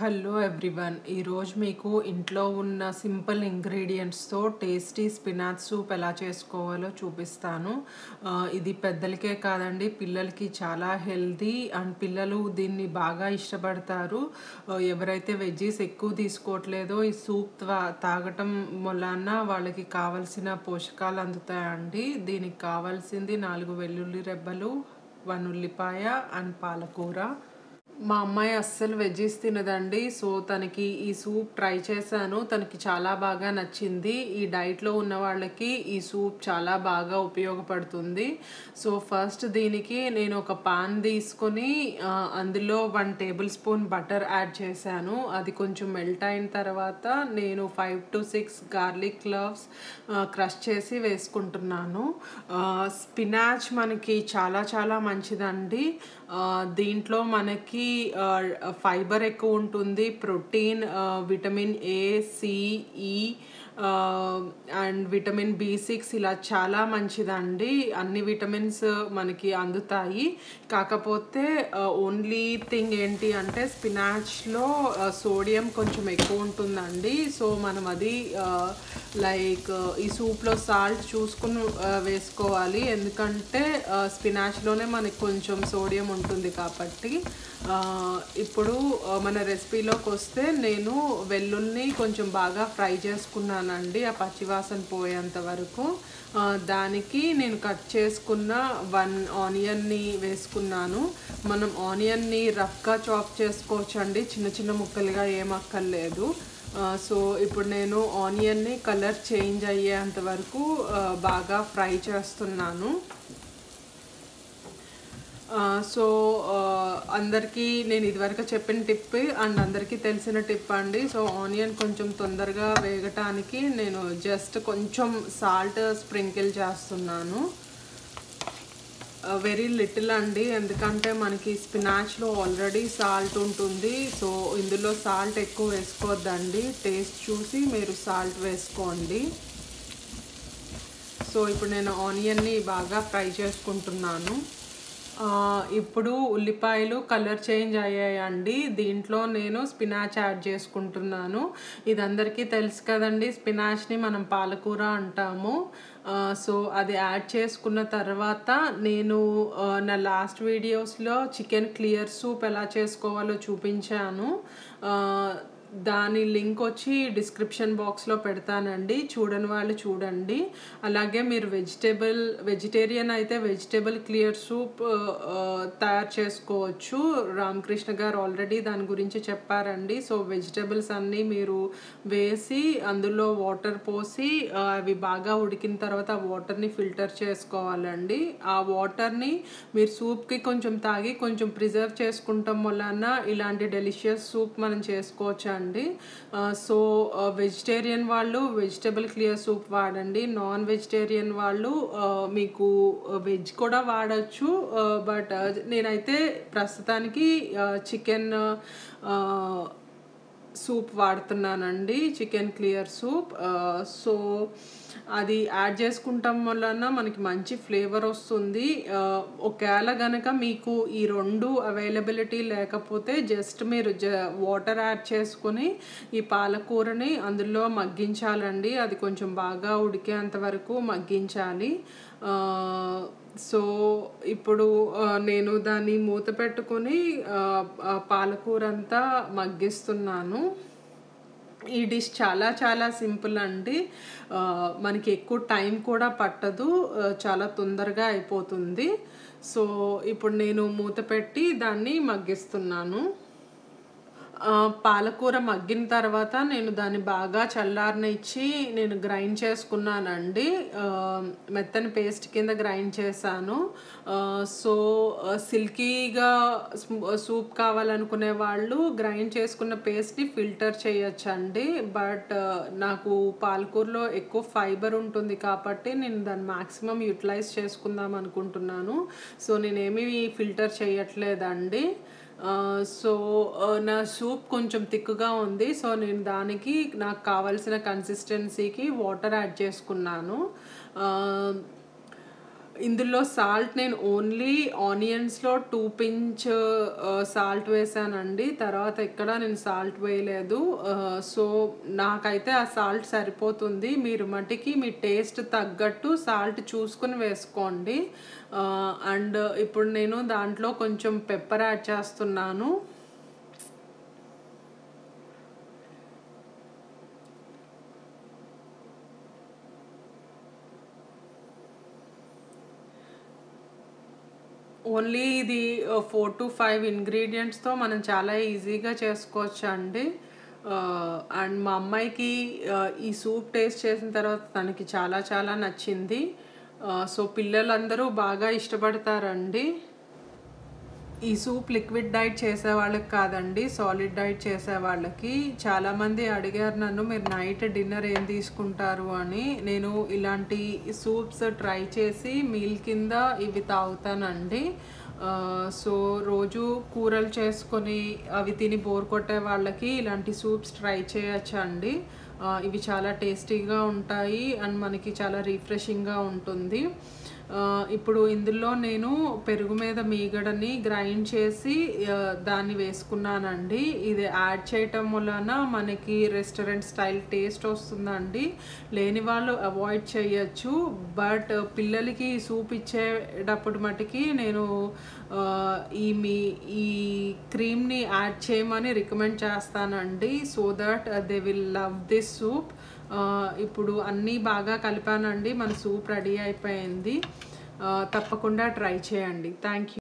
hello everyone ఈరోజు మీకు ఇంట్లో ఉన్న సింపుల్ ఇంగ్రీడియంట్స్తో టేస్టీ స్పినాచ్ సూప్ ఎలా చేసుకోవాలో చూపిస్తాను ఆ, ఇది పెద్దలకే కాదండి పిల్లలకి చాలా హెల్తీ అండ్ పిల్లలు దీన్ని బాగా ఇష్టపడతారు ఆ, ఎవరైతే వెజ్జీస్ ఎక్కువ తీసుకోవట్లేదో ఈ సూప్ త్వా- తాగటం వలన వాళ్ళకి కావలసిన పోషకాలు అందుతాయండి దీనికి కావాల్సింది నాలుగు వెల్లుల్లి రెబ్బలు వన్ ఉల్లిపాయ అండ్ పాలకూర మా అమ్మాయి అస్సలు వెజ్జీస్ తినదండి సో తనకి ఈ సూప్ ట్రై చేశాను తనకి చాలా బాగా నచ్చింది ఈ డైట్లో ఉన్న వాళ్ళకి ఈ సూప్ చాలా బాగా ఉపయోగపడుతుంది సో ఫస్ట్ దీనికి నేను ఒక పాన్ తీసుకొని ఆ, అందులో one tablespoon butter add చేశాను అది కొంచెం మెల్ట్ అయిన తర్వాత నేను five to six garlic cloves crush చేసి వేసుకుంటున్నాను స్పినాచ్ మనకి చాలా చాలా మంచిదండి ఆ, దీంట్లో మనకి ఫైబర్ ఎక్కువ ఉంటుంది protein vitamin A C E and vitamin B six ఇలా చాలా మంచిదండి అన్ని విటమిన్స్ మనకి అందుతాయి కాకపోతే ఓన్లీ థింగ్ ఏంటి అంటే స్పినాచ్లో సోడియం కొంచెం ఎక్కువ ఉంటుందండి సో మనం అది లైక్ ఈ సూప్లో సాల్ట్ చూసుకుని ఆ, వేసుకోవాలి ఎందుకంటే స్పినాచ్లోనే మనకి కొంచెం సోడియం ఉంటుంది కాబట్టి ఆ, ఇప్పుడు ఆ, మన రెసిపీలోకి వస్తే నేను వెల్లుల్ని కొంచెం బాగా ఫ్రై చేసుకున్నానండి ఆ పచ్చివాసన పోయేంత వరకు ఆ, దానికి నేను కట్ చేసుకున్న వన్ ఆనియన్ని వేసుకున్నాను మనం ఆనియన్ని రఫ్గా చాప్ చేసుకోవచ్చండి చిన్న చిన్న ముక్కలుగా ఏం అక్కర్లేదు ఆ, సో ఇప్పుడు నేను ఆనియన్ని కలర్ చేంజ్ అయ్యేంత వరకు ఆ, బాగా ఫ్రై చేస్తున్నాను ఆ, సో ఆ, అందరికీ నేను ఇదివరకు చెప్పిన టిప్ అండ్ అందరికీ తెలిసిన టిప్ అండి సో ఆనియన్ కొంచెం తొందరగా వేగటానికి నేను జస్ట్ కొంచెం సాల్ట్ స్ప్రింకిల్ చేస్తున్నాను వెరీ లిటిల్ అండి ఎందుకంటే మనకి స్పినాచ్లో ఆల్రెడీ సాల్ట్ ఉంటుంది సో ఇందులో సాల్ట్ ఎక్కువ వేసుకోవద్దండి టేస్ట్ చూసి మీరు సాల్ట్ వేసుకోండి సో ఇప్పుడు నేను ఆనియన్ని బాగా ఫ్రై చేసుకుంటున్నాను ఆ, ఇప్పుడు ఉల్లిపాయలు కలర్ చేంజ్ అయ్యాయండి దీంట్లో నేను స్పినాచ్ యాడ్ చేసుకుంటున్నాను ఇది అందరికీ తెలుసు కదండి స్పినాచ్ని మనం పాలకూర అంటాము ఆ, సో అది యాడ్ చేసుకున్న తర్వాత నేను ఆ, నా లాస్ట్ వీడియోస్లో చికెన్ క్లియర్ సూప్ ఎలా చేసుకోవాలో చూపించాను ఆ, దాని లింక్ వచ్చి డిస్క్రిప్షన్ బాక్స్లో పెడతానండి చూడని వాళ్ళు చూడండి అలాగే మీరు వెజిటేబుల్ వెజిటేరియన్ అయితే వెజిటేబుల్ క్లియర్ సూప్ తయారు చేసుకోవచ్చు రామకృష్ణ గారు ఆల్రెడీ దాని గురించి చెప్పారండి సో వెజిటేబుల్స్ అన్నీ మీరు వేసి అందులో వాటర్ పోసి ఆ, అవి బాగా ఉడికిన తర్వాత ఆ వాటర్ని ఫిల్టర్ చేసుకోవాలండి ఆ వాటర్ని మీరు సూప్కి కొంచెం తాగి కొంచెం ప్రిజర్వ్ చేసుకుంటాం వలన ఇలాంటి డెలిషియస్ సూప్ మనం చేసుకోవచ్చు అండి సో వెజిటేరియన్ వాళ్ళు వెజిటేబుల్ క్లియర్ సూప్ వాడండి నాన్ వెజిటేరియన్ వాళ్ళు ఆ, మీకు వెజ్ కూడా వాడచ్చు బట్ నేనైతే ప్రస్తుతానికి చికెన్ సూప్ వాడుతున్నానండి చికెన్ క్లియర్ సూప్ సో అది యాడ్ చేసుకుంటాం వలన మనకి మంచి ఫ్లేవర్ వస్తుంది ఆ, ఒకవేళ గనక మీకు ఈ రెండు అవైలబిలిటీ లేకపోతే జస్ట్ మీరు జ వాటర్ యాడ్ చేసుకొని ఈ పాలకూరని అందులో మగ్గించాలండి అది కొంచెం బాగా ఉడికేంత వరకు మగ్గించాలి ఆ, సో ఇప్పుడు ఆ, నేను దాన్ని మూత పెట్టుకొని ఆ, ఆ పాలకూర అంతా మగ్గిస్తున్నాను ఈ డిష్ చాలా చాలా సింపుల్ అండి ఆ, మనకి ఎక్కువ టైం కూడా పట్టదు ఆ, చాలా తొందరగా అయిపోతుంది సో ఇప్పుడు నేను మూత పెట్టి దాన్ని మగ్గిస్తున్నాను ఆ, పాలకూర మగ్గిన తర్వాత నేను దాన్ని బాగా చల్లారనిచ్చి నేను గ్రైండ్ చేసుకున్నానండి ఆ, మెత్తని పేస్ట్ కింద గ్రైండ్ చేశాను ఆ, సో ఆ, సిల్కీగా స్మ్- సూప్ కావాలనుకునే వాళ్ళు గ్రైండ్ చేసుకున్న పేస్ట్ని ఫిల్టర్ చేయొచ్చండి బట్ ఆ, నాకు పాలకూరలో ఎక్కువ ఫైబర్ ఉంటుంది కాబట్టి నేను దాన్ని మ్యాక్సిమం యూటిలైజ్ చేసుకుందాం అనుకుంటున్నాను సో నేనేమి ఫిల్టర్ చేయట్లేదండి ఆ, సో ఆ, నా సూప్ కొంచెం థిక్గా ఉంది సో నేను దానికి నాకు కావాల్సిన కన్సిస్టెన్సీకి వాటర్ యాడ్ చేసుకున్నాను ఆ, ఇందులో సాల్ట్ నేను ఓన్లీ ఆనియన్స్లో టూ పించ్ సాల్ట్ వేసానండి తర్వాత ఎక్కడ నేను సాల్ట్ వేయలేదు సో నాకైతే ఆ సాల్ట్ సరిపోతుంది మీరు మటుకి మీ టేస్ట్ తగ్గట్టు సాల్ట్ చూసుకుని వేసుకోండి అండ్ ఇప్పుడు నేను దాంట్లో కొంచెం పెప్పర్ యాడ్ చేస్తున్నాను ఓన్లీ ఇది ఫోర్ టు ఫైవ్ ఇంగ్రీడియంట్స్తో మనం చాలా ఈజీగా చేసుకోవచ్చు అండి అండ్ మా అమ్మాయికి ఈ సూప్ టేస్ట్ చేసిన తర్వాత తనకి చాలా చాలా నచ్చింది సో పిల్లలందరూ బాగా ఇష్టపడతారండి ఈ సూప్ లిక్విడ్ డైట్ చేసే వాళ్ళకి కాదండి సాలిడ్ డైట్ చేసే వాళ్ళకి చాలామంది అడిగారు నన్ను మీరు నైట్ డిన్నర్ ఏం తీసుకుంటారు అని నేను ఇలాంటి సూప్స్ ట్రై చేసి మీల్ కింద ఇవి తాగుతానండి సో రోజు కూరలు చేసుకొని అవి తిని బోర్ కొట్టే వాళ్ళకి ఇలాంటి సూప్స్ ట్రై చేయొచ్చు అండి ఇవి చాలా టేస్టీగా ఉంటాయి అండ్ మనకి చాలా రిఫ్రెషింగ్గా ఉంటుంది ఇప్పుడు ఇందులో నేను పెరుగు మీద మీగడని గ్రైండ్ చేసి దాన్ని వేసుకున్నానండి ఇది యాడ్ చేయటం వలన మనకి రెస్టారెంట్ స్టైల్ టేస్ట్ వస్తుందండి లేని వాళ్ళు అవాయిడ్ చేయొచ్చు బట్ పిల్లలకి సూప్ ఇచ్చేటప్పుడు మటుకి నేను ఈ మీ ఈ క్రీమ్ని యాడ్ చేయమని రికమెండ్ చేస్తానండి so that they will love this soup ఇప్పుడు అన్నీ బాగా కలిపానండి మన సూప్ రెడీ అయిపోయింది తప్పకుండా ట్రై చేయండి థ్యాంక్ యూ